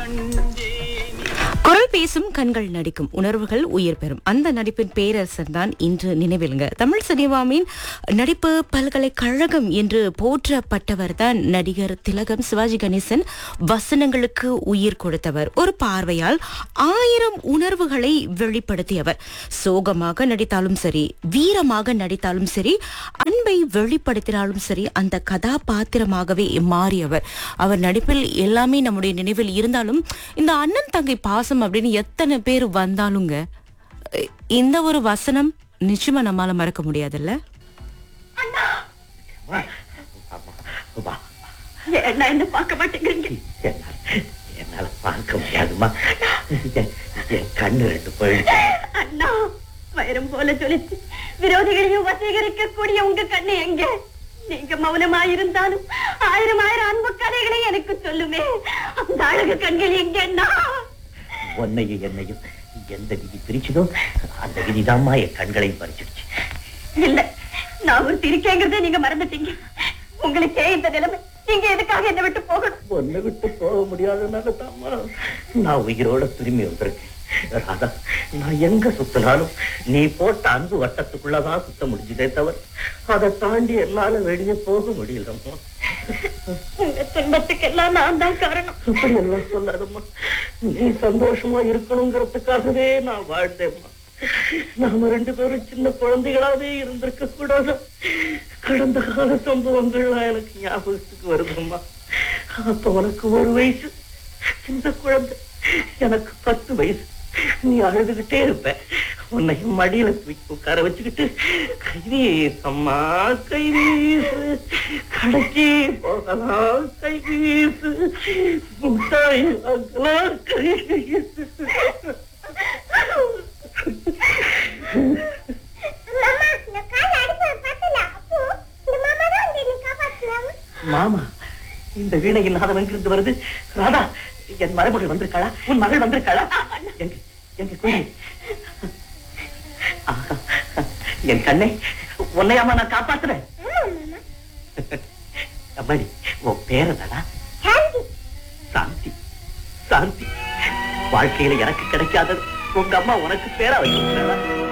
குரல் பேசும் கண்கள் நடிக்கும் உணர்வுகள் உயிர் பெறும் அந்த நடிப்பின் பேரரசர் தான் இன்று நினைவிலுங்க தமிழ் சினிமாவின் நடிப்பு பல்கலைக்கழகம் என்று போற்றப்பட்டவர் தான் நடிகர் திலகம் சிவாஜி கணேசன் வசனங்களுக்கு உயிர் கொடுத்தவர் ஒரு பார்வையால் ஆயிரம் உணர்வுகளை வெளிப்படுத்தியவர் சோகமாக நடித்தாலும் சரி வீரமாக நடித்தாலும் சரி அன்பை வெளிப்படுத்தினாலும் சரி அந்த கதாபாத்திரமாகவே மாறியவர் அவர் நடிப்பில் எல்லாமே நம்முடைய நினைவில் இருந்தாலும் இந்த அண்ணன் தங்கை பாசம் அப்படின்னு எத்தனை பேர் வந்தாலுங்க அஹ் இந்த ஒரு வசனம் நிச்சயமா நம்மால மறக்க முடியாதுல்ல வா, வா. என்ன என்ன பார்க்க மாட்டேங்கிறீங்க என்னால என்னால பார்க்க முடியாதுமா என் என் கண்ணு ரெண்டு போயிடுச்சு அண்ணா வைரம் போல ஜொலிச்சு விரோதிகளையும் வசீகரிக்க கூடிய உங்க கண்ணு எங்க நீங்க மௌனமா இருந்தாலும் ஆயிரம் ஆயிரம் அன்பு கதைகளை எனக்கு சொல்லுமே அந்த அழகு கண்கள் எங்கன்னா உன்னையும் என்னையும் எந்த விதி பிரிச்சுதோ அந்த விதிதாம்மா என் கண்களையும் பறிச்சிடுச்சு இல்ல நான் ஒரு இருக்கேங்கிறதே நீங்க மறந்துட்டீங்க உங்களுக்கே இந்த நிலைமை நீங்க எதுக்காக என்னை விட்டு போகணும் ஒன்னை விட்டு போக முடியாதனால தாம்மா நான் உயிரோட திரும்பி வந்திருக்கேன் ராதா நான் எங்க சுத்தினாலும் நீ போட்ட அன்பு வட்டத்துக்குள்ளதான் சுத்த முடிஞ்சதே தவிர அதை தாண்டி என்னால வெளியே போக முடியலம்மா உங்க துன்பத்துக்கெல்லாம் நான் தான் காரணம் அப்படி எல்லாம் சொல்லாதம்மா நீ சந்தோஷமா இருக்கணுங்கிறதுக்காகவே நான் வாழ்ந்தேம்மா நாம ரெண்டு பேரும் சின்ன குழந்தைகளாவே இருந்திருக்க கூடாது கடந்த கால சம்பவங்கள்லாம் எனக்கு ஞாபகத்துக்கு வருதும்மா அப்ப உனக்கு ஒரு வயசு சின்ன குழந்தை எனக்கு பத்து வயசு நீ அழுதுகிட்டே இருப்ப உன்னையும் மடியில தூக்கி உட்கார வச்சுக்கிட்டு கைவீசம்மா கைவீசு கடைக்கு போகலாம் கைவீசு முட்டாய் வாங்கலாம் கைவீசு மாமா இந்த வீணை இல்லாதவன் இங்கிருந்து வருது ராதா என் மருமகள் வந்திருக்காளா உன் மகள் வந்திருக்காளா எங்க எங்க குழி ஆஹா, என் கண்ணை உன்னையாமா நான் காப்பாத்துறேன் அம்மாடி உன் பேரதாடா சாந்தி சாந்தி வாழ்க்கையில எனக்கு கிடைக்காதது உங்க அம்மா உனக்கு பேரா வச்சிருக்காளா